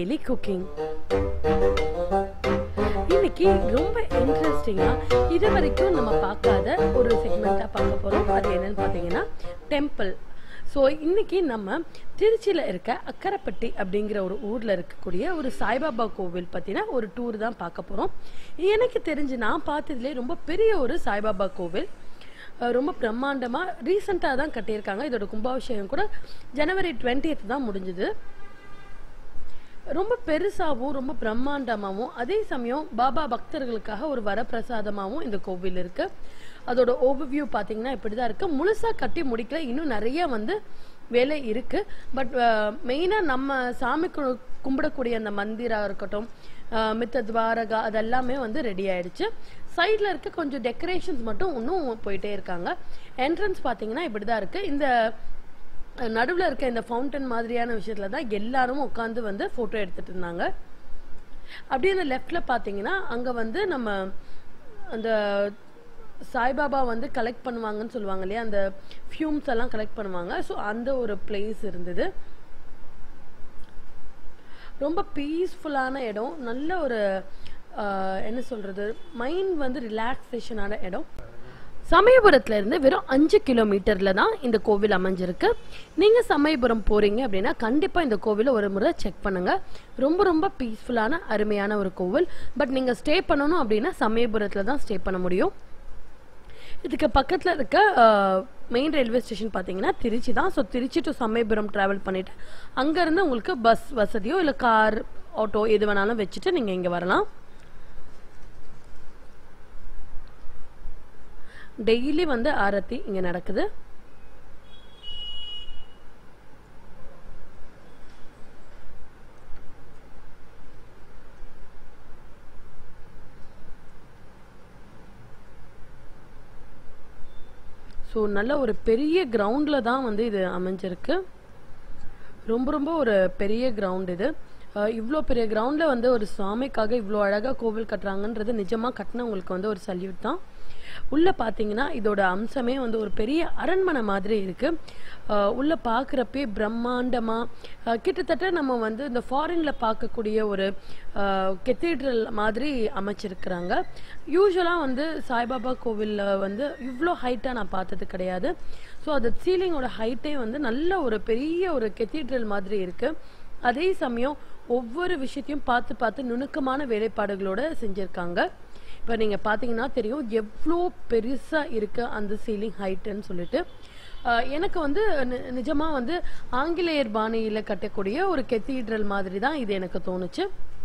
daily cooking இன்னைக்கு ரொம்ப இன்ட்ரெஸ்டிங்கா இது வரைக்கும் நம்ம பார்க்காத ஒரு செக்மெண்ட்டா பார்க்க போறோம் அது என்னன்னு பார்த்தீங்கன்னா டெம்பிள் ஸோ இன்னைக்கு நம்ம திருச்சியில் இருக்க அக்கரைப்பட்டி அப்படிங்கிற ஒரு ஊரில் இருக்கக்கூடிய ஒரு சாய்பாபா கோவில் பற்றின ஒரு டூர் தான் பார்க்க போகிறோம் எனக்கு தெரிஞ்சு நான் பார்த்ததுலேயே ரொம்ப பெரிய ஒரு சாய்பாபா கோவில் அஹ் ரொம்ப பிரம்மாண்டமாக ரீசெண்டாக தான் கட்டியிருக்காங்க இதோட கும்பாபிஷேகம் கூட ஜனவரி 20th தான் முடிஞ்சுது ரொம்ப பெருசாகவும் ரொம்ப பிரம்மாண்டமாகவும் அதே சமயம் பாபா பக்தர்களுக்காக ஒரு வரப்பிரசாதமாகவும் இந்த கோவில் இருக்கு அதோட ஓவர்வியூ பார்த்தீங்கன்னா இப்படி தான் இருக்கு முழுசாக கட்டி முடிக்கல இன்னும் நிறைய வந்து வேலை இருக்கு பட் மெயினாக நம்ம சாமி கு- கும்பிடக்கூடிய அந்த மந்திரா இருக்கட்டும் அஹ், மித்த துவாரகா அதெல்லாமே வந்து ரெடி ஆயிடுச்சு சைடில் இருக்க கொஞ்சம் டெக்கரேஷன்ஸ் மட்டும் இன்னும் போயிட்டே இருக்காங்க என்ட்ரன்ஸ் பார்த்தீங்கன்னா இப்படி தான் இருக்கு இந்த நடுவில் இருக்க இந்த ஃபவுண்டன் மாதிரியான விஷயத்துல தான் எல்லாரும் உட்காந்து வந்து ஃபோட்டோ எடுத்துட்டு இருந்தாங்க அப்படியே அந்த லெஃப்ட்ல பார்த்தீங்கன்னா அங்கே வந்து நம்ம அந்த சாய்பாபா வந்து கலெக்ட் பண்ணுவாங்கன்னு சொல்லுவாங்க இல்லையா அந்த ஃபியூம்ஸ் எல்லாம் கலெக்ட் பண்ணுவாங்க ஸோ அந்த ஒரு பிளேஸ் இருந்தது ரொம்ப பீஸ்ஃபுல்லான இடம் நல்ல ஒரு ஆஹ், என்ன சொல்றது மைண்ட் வந்து ரிலாக்ஸேஷனான இடம் சமயபுரத்துல இருந்து வெறும் அஞ்சு கிலோமீட்டர்ல தான் இந்த கோவில் அமைஞ்சிருக்கு நீங்க சமயபுரம் போறீங்க அப்படின்னா கண்டிப்பா இந்த கோவிலை ஒரு முறை செக் பண்ணுங்க ரொம்ப ரொம்ப பீஸ்ஃபுல்லான அருமையான ஒரு கோவில் பட் நீங்க ஸ்டே பண்ணணும் அப்படின்னா சமயபுரத்துல தான் ஸ்டே பண்ண முடியும் இதுக்கு பக்கத்தில் இருக்க மெயின் ரயில்வே ஸ்டேஷன் பார்த்தீங்கன்னா திருச்சி தான் so Trichy to Samayapuram travel பண்ணிட்டு அங்கேருந்து உங்களுக்கு பஸ் வசதியோ இல்லை கார் ஆட்டோ எது வேணாலும் வச்சுட்டு நீங்கள் இங்கே வரலாம் டெய்லி வந்து ஆரத்தி இங்கே நடக்குது ஸோ நல்ல ஒரு பெரிய கிரவுண்டில் தான் வந்து இது அமைஞ்சிருக்கு ரொம்ப ரொம்ப ஒரு பெரிய கிரவுண்ட் இது இவ்வளோ பெரிய கிரவுண்டில் வந்து ஒரு சாமிக்காக இவ்வளோ அழகாக கோவில் கட்டுறாங்கன்றது நிஜமாக கட்டினவங்களுக்கு வந்து ஒரு சல்யூட் தான் உள்ளே பார்த்தீங்கன்னா இதோட அம்சமே வந்து ஒரு பெரிய அரண்மனை மாதிரி இருக்கு அஹ் உள்ள பார்க்குறப்பே பிரம்மாண்டமாக கிட்டத்தட்ட நம்ம வந்து இந்த ஃபாரின்ல பார்க்கக்கூடிய ஒரு கெத்தீட்ரல் மாதிரி அமைச்சிருக்கிறாங்க யூஸ்வலாக வந்து சாய்பாபா கோவிலில் வந்து இவ்வளோ ஹைட்டாக நான் பார்த்தது கிடையாது ஸோ அது சீலிங்கோட ஹைட்டே வந்து நல்ல ஒரு பெரிய ஒரு கெத்தீட்ரல் மாதிரி இருக்கு அதே சமயம் ஒவ்வொரு விஷயத்தையும் பார்த்து பார்த்து நுணுக்கமான வேலைப்பாடுகளோட செஞ்சிருக்காங்க இப்போ நீங்கள் பார்த்தீங்கன்னா தெரியும் எவ்வளோ பெருசாக இருக்கு அந்த சீலிங் ஹைட்டுன்னு சொல்லிட்டு அஹ் எனக்கு வந்து நி- நிஜமா வந்து ஆங்கிலேயர் பாணியில் கட்டக்கூடிய ஒரு கெத்தீட்ரல் மாதிரி தான் இது எனக்கு தோணுச்சு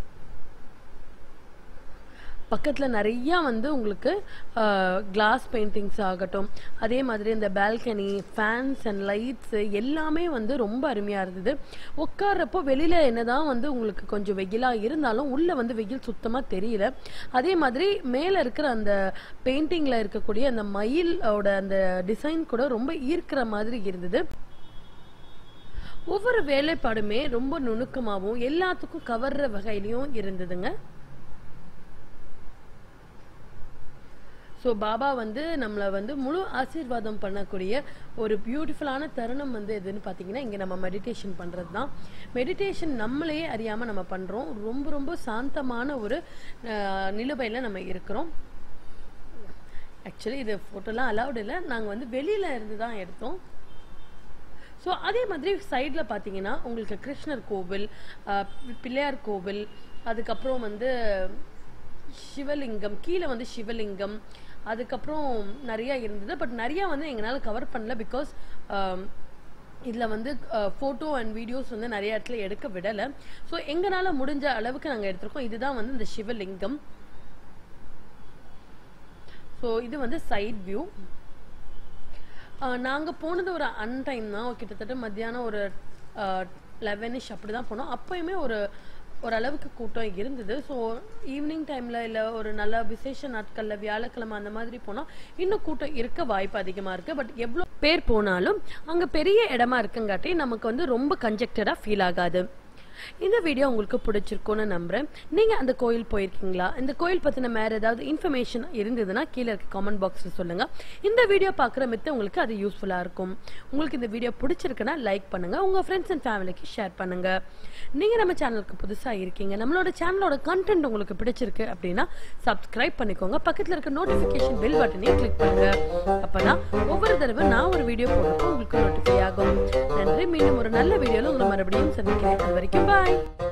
பக்கத்தில் நிறையா வந்து உங்களுக்கு கிளாஸ் பெயிண்டிங்ஸ் ஆகட்டும் அதே மாதிரி இந்த பால்கனி ஃபேன்ஸ் அண்ட் லைட்ஸ் எல்லாமே வந்து ரொம்ப அருமையாக இருந்தது உட்கார்றப்போ வெளியில் என்னதான் வந்து உங்களுக்கு கொஞ்சம் வெயிலாக இருந்தாலும் உள்ளே வந்து வெயில் சுத்தமாக தெரியல அதே மாதிரி மேலே இருக்கிற அந்த பெயிண்டிங்கில் இருக்கக்கூடிய அந்த மயிலோட அந்த டிசைன் கூட ரொம்ப ஈர்க்கிற மாதிரி இருந்தது ஒவ்வொரு வேலைப்பாடுமே ரொம்ப நுணுக்கமாகவும் எல்லாத்துக்கும் கவர்ற வகையிலையும் இருந்ததுங்க ஸோ பாபா வந்து நம்மளை வந்து முழு ஆசீர்வாதம் பண்ணக்கூடிய ஒரு பியூட்டிஃபுல்லான தருணம் வந்து எதுன்னு பார்த்தீங்கன்னா இங்கே நம்ம மெடிடேஷன் பண்ணுறது தான் மெடிடேஷன் நம்மளையே அறியாமல் நம்ம பண்ணுறோம் ரொம்ப ரொம்ப சாந்தமான ஒரு அஹ், நிலுவையில் நம்ம இருக்கிறோம் ஆக்சுவலி இது ஃபோட்டோலாம் அலௌட் இல்லை நாங்கள் வந்து வெளியில் இருந்து தான் எடுத்தோம் ஸோ அதே மாதிரி சைடில் பார்த்தீங்கன்னா உங்களுக்கு கிருஷ்ணர் கோவில் அஹ், பிள்ளையார் கோவில் அதுக்கப்புறம் வந்து சிவலிங்கம் கீழே வந்து சிவலிங்கம் அதுக்கப்புறம் நிறைய இருந்தது பட் நிறைய வந்து எங்களால் கவர் பண்ணல பிகாஸ் இதில் வந்து ஃபோட்டோ அண்ட் வீடியோஸ் வந்து நிறைய இடத்துல எடுக்க விடலை ஸோ எங்களால் முடிஞ்ச அளவுக்கு நாங்கள் எடுத்திருக்கோம் இதுதான் வந்து இந்த சிவலிங்கம் ஸோ இது வந்து சைட் வியூ நாங்கள் போனது ஒரு அன்டைம் தான் கிட்டத்தட்ட மத்தியானம் ஒரு லெவனிஷ் அப்படி தான் போனோம் அப்பயுமே ஒரு ஓரளவுக்கு கூட்டம் இருந்தது ஸோ ஈவினிங் டைமில் இல்லை ஒரு நல்ல விசேஷ நாட்களில் வியாழக்கிழமை அந்த மாதிரி போனால் இன்னும் கூட்டம் இருக்க வாய்ப்பு அதிகமாக இருக்குது பட் எவ்வளோ பேர் போனாலும் அங்கே பெரிய இடமா இருக்குங்காட்டி நமக்கு வந்து ரொம்ப கன்ஜெக்டடாக ஃபீல் ஆகாது இந்த வீடியோ உங்களுக்கு பிடிச்சிருக்கும்னு நம்புறேன் நீங்க அந்த கோயில் போயிருக்கீங்களா இந்த கோயில் பத்தின வேற ஏதாவது இன்ஃபர்மேஷன் இருந்ததுன்னா கீழே இருக்க கமெண்ட் பாக்ஸ்ல சொல்லுங்க இந்த வீடியோ பார்க்குற மித்த உங்களுக்கு அது யூஸ்ஃபுல்லா இருக்கும் உங்களுக்கு இந்த வீடியோ பிடிச்சிருக்குன்னா லைக் பண்ணுங்க உங்க ஃப்ரெண்ட்ஸ் அண்ட் ஃபேமிலிக்கு ஷேர் பண்ணுங்க நீங்க நம்ம சேனலுக்கு புதுசா இருக்கீங்க நம்மளோட சேனலோட கண்டென்ட் உங்களுக்கு பிடிச்சிருக்கு அப்படின்னா சப்ஸ்கிரைப் பண்ணிக்கோங்க பக்கத்துல இருக்க நோட்டிபிகேஷன் பெல் பட்டனையும் கிளிக் பண்ணுங்க அப்பதான் ஒவ்வொரு தடவை நான் ஒரு வீடியோ போடுறப்போ உங்களுக்கு நோட்டிஃபை ஆகும் நன்றி மீண்டும் ஒரு நல்ல வீடியோல உங்களை மறுபடியும் சந்திக்கிறேன் அது வரைக்கும் பாய்